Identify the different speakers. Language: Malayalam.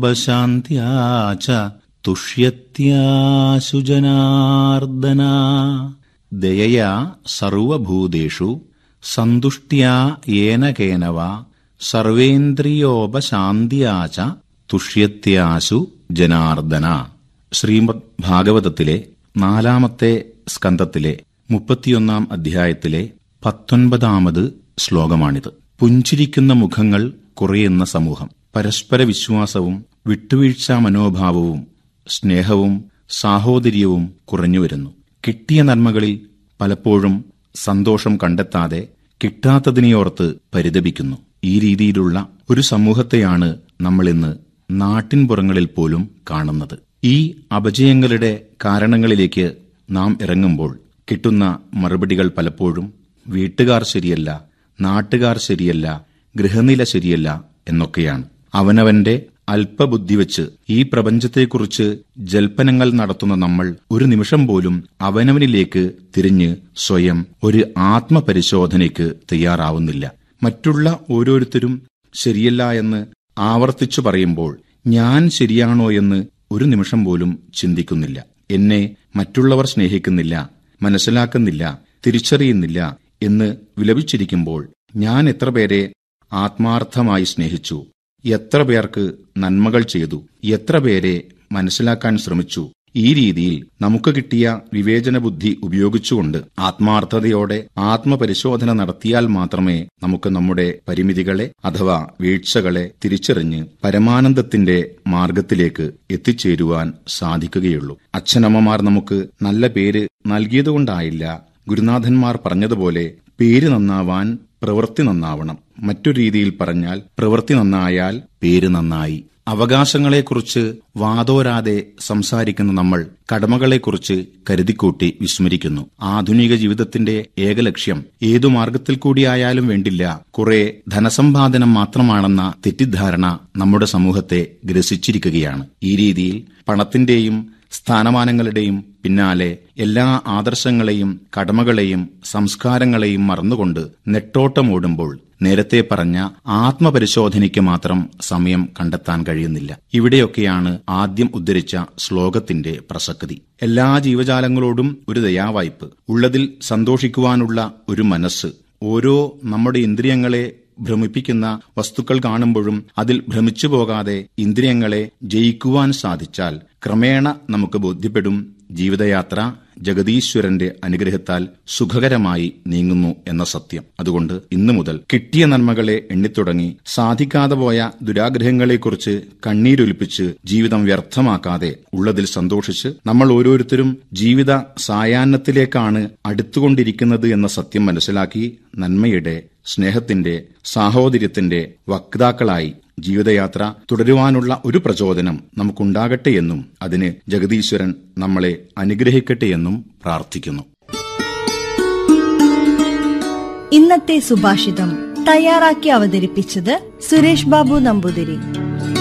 Speaker 1: ഉപശാന്ത്യാ ച തുഷ്യത്യാശു ജനാർദ്ദന ദയയാ സർവഭൂതേഷു സന്തുഷ്ട്യാ യേന കേനവ സർവേന്ദ്രിയോപശാന്ത്യാ ച തുഷ്യത്യാശു ജനാർദ്ദന ശ്രീമദ് ഭാഗവതത്തിലെ നാലാമത്തെ സ്കന്ധത്തിലെ മുപ്പത്തിയൊന്നാം അധ്യായത്തിലെ പത്തൊൻപതാമത് ശ്ലോകമാണിത് പുഞ്ചിരിക്കുന്ന മുഖങ്ങൾ കുറയുന്ന സമൂഹം പരസ്പര വിശ്വാസവും വിട്ടുവീഴ്ചാ മനോഭാവവും സ്നേഹവും സാഹോദര്യവും കുറഞ്ഞുവരുന്നു കിട്ടിയ നന്മകളിൽ പലപ്പോഴും സന്തോഷം കണ്ടെത്താതെ കിട്ടാത്തതിനെയോർത്ത് പരിതപിക്കുന്നു ഈ രീതിയിലുള്ള ഒരു സമൂഹത്തെയാണ് നമ്മളിന്ന് നാട്ടിൻപുറങ്ങളിൽ പോലും കാണുന്നത് ഈ അപജയങ്ങളുടെ കാരണങ്ങളിലേക്ക് നാം ഇറങ്ങുമ്പോൾ കിട്ടുന്ന മറുപടികൾ പലപ്പോഴും വീട്ടുകാർ ശരിയല്ല നാട്ടുകാർ ശരിയല്ല ഗൃഹനില ശരിയല്ല എന്നൊക്കെയാണ് അവനവന്റെ അല്പബുദ്ധി വെച്ച് ഈ പ്രപഞ്ചത്തെക്കുറിച്ച് ജൽപ്പനങ്ങൾ നടത്തുന്ന നമ്മൾ ഒരു നിമിഷം പോലും അവനവനിലേക്ക് തിരിഞ്ഞ് സ്വയം ഒരു ആത്മപരിശോധനയ്ക്ക് തയ്യാറാവുന്നില്ല മറ്റുള്ള ഓരോരുത്തരും ശരിയല്ല എന്ന് ആവർത്തിച്ചു പറയുമ്പോൾ ഞാൻ ശരിയാണോ എന്ന് ഒരു നിമിഷം പോലും ചിന്തിക്കുന്നില്ല എന്നെ മറ്റുള്ളവർ സ്നേഹിക്കുന്നില്ല മനസ്സിലാക്കുന്നില്ല തിരിച്ചറിയുന്നില്ല എന്ന് വിലപിച്ചിരിക്കുമ്പോൾ ഞാൻ എത്ര പേരെ ആത്മാർത്ഥമായി സ്നേഹിച്ചു എത്ര പേർക്ക് നന്മകൾ ചെയ്തു എത്ര പേരെ മനസ്സിലാക്കാൻ ശ്രമിച്ചു ഈ രീതിയിൽ നമുക്ക് കിട്ടിയ വിവേചന ബുദ്ധി ഉപയോഗിച്ചുകൊണ്ട് ആത്മാർത്ഥതയോടെ ആത്മപരിശോധന നടത്തിയാൽ മാത്രമേ നമുക്ക് നമ്മുടെ പരിമിതികളെ അഥവാ വീഴ്ചകളെ തിരിച്ചറിഞ്ഞ് പരമാനന്ദത്തിന്റെ മാർഗത്തിലേക്ക് എത്തിച്ചേരുവാൻ സാധിക്കുകയുള്ളൂ അച്ഛനമ്മമാർ നമുക്ക് നല്ല പേര് നൽകിയതുകൊണ്ടായില്ല ഗുരുനാഥന്മാർ പറഞ്ഞതുപോലെ പേര് നന്നാവാൻ പ്രവൃത്തി നന്നാവണം മറ്റൊരു രീതിയിൽ പറഞ്ഞാൽ പ്രവൃത്തി നന്നായാൽ പേര് നന്നായി അവകാശങ്ങളെക്കുറിച്ച് വാതോരാതെ സംസാരിക്കുന്ന നമ്മൾ കടമകളെക്കുറിച്ച് കരുതിക്കൂട്ടി വിസ്മരിക്കുന്നു ആധുനിക ജീവിതത്തിന്റെ ഏകലക്ഷ്യം ഏതു മാർഗത്തിൽ കൂടിയായാലും വേണ്ടില്ല കുറെ ധനസമ്പാദനം മാത്രമാണെന്ന തെറ്റിദ്ധാരണ നമ്മുടെ സമൂഹത്തെ ഗ്രസിച്ചിരിക്കുകയാണ് ഈ രീതിയിൽ പണത്തിന്റെയും സ്ഥാനമാനങ്ങളുടെയും പിന്നാലെ എല്ലാ ആദർശങ്ങളെയും കടമകളെയും സംസ്കാരങ്ങളെയും മറന്നുകൊണ്ട് നെട്ടോട്ടമോടുമ്പോൾ നേരത്തെ പറഞ്ഞ ആത്മപരിശോധനയ്ക്ക് മാത്രം സമയം കണ്ടെത്താൻ കഴിയുന്നില്ല ഇവിടെയൊക്കെയാണ് ആദ്യം ഉദ്ധരിച്ച ശ്ലോകത്തിന്റെ പ്രസക്തി എല്ലാ ജീവജാലങ്ങളോടും ഒരു ദയാവായ്പ് ഉള്ളതിൽ സന്തോഷിക്കുവാനുള്ള ഒരു മനസ്സ് ഓരോ നമ്മുടെ ഇന്ദ്രിയങ്ങളെ ഭ്രമിപ്പിക്കുന്ന വസ്തുക്കൾ കാണുമ്പോഴും അതിൽ ഭ്രമിച്ചു പോകാതെ ഇന്ദ്രിയങ്ങളെ ജയിക്കുവാൻ സാധിച്ചാൽ ക്രമേണ നമുക്ക് ബോധ്യപ്പെടും ജീവിതയാത്ര ജഗതീശ്വരന്റെ അനുഗ്രഹത്താൽ സുഖകരമായി നീങ്ങുന്നു എന്ന സത്യം അതുകൊണ്ട് ഇന്നു മുതൽ കിട്ടിയ നന്മകളെ എണ്ണിത്തുടങ്ങി സാധിക്കാതെ പോയ ദുരാഗ്രഹങ്ങളെക്കുറിച്ച് കണ്ണീരൊലിപ്പിച്ച് ജീവിതം വ്യർത്ഥമാക്കാതെ ഉള്ളതിൽ സന്തോഷിച്ച് നമ്മൾ ഓരോരുത്തരും ജീവിത സായാഹ്നത്തിലേക്കാണ് അടുത്തുകൊണ്ടിരിക്കുന്നത് എന്ന സത്യം മനസ്സിലാക്കി നന്മയുടെ സ്നേഹത്തിന്റെ സാഹോദര്യത്തിന്റെ വക്താക്കളായി ജീവിതയാത്ര തുടരുവാനുള്ള ഒരു പ്രചോദനം നമുക്കുണ്ടാകട്ടെ എന്നും അതിന് ജഗതീശ്വരൻ നമ്മളെ അനുഗ്രഹിക്കട്ടെ എന്നും പ്രാർത്ഥിക്കുന്നു
Speaker 2: ഇന്നത്തെ സുഭാഷിതം തയ്യാറാക്കി അവതരിപ്പിച്ചത് സുരേഷ് ബാബു നമ്പൂതിരി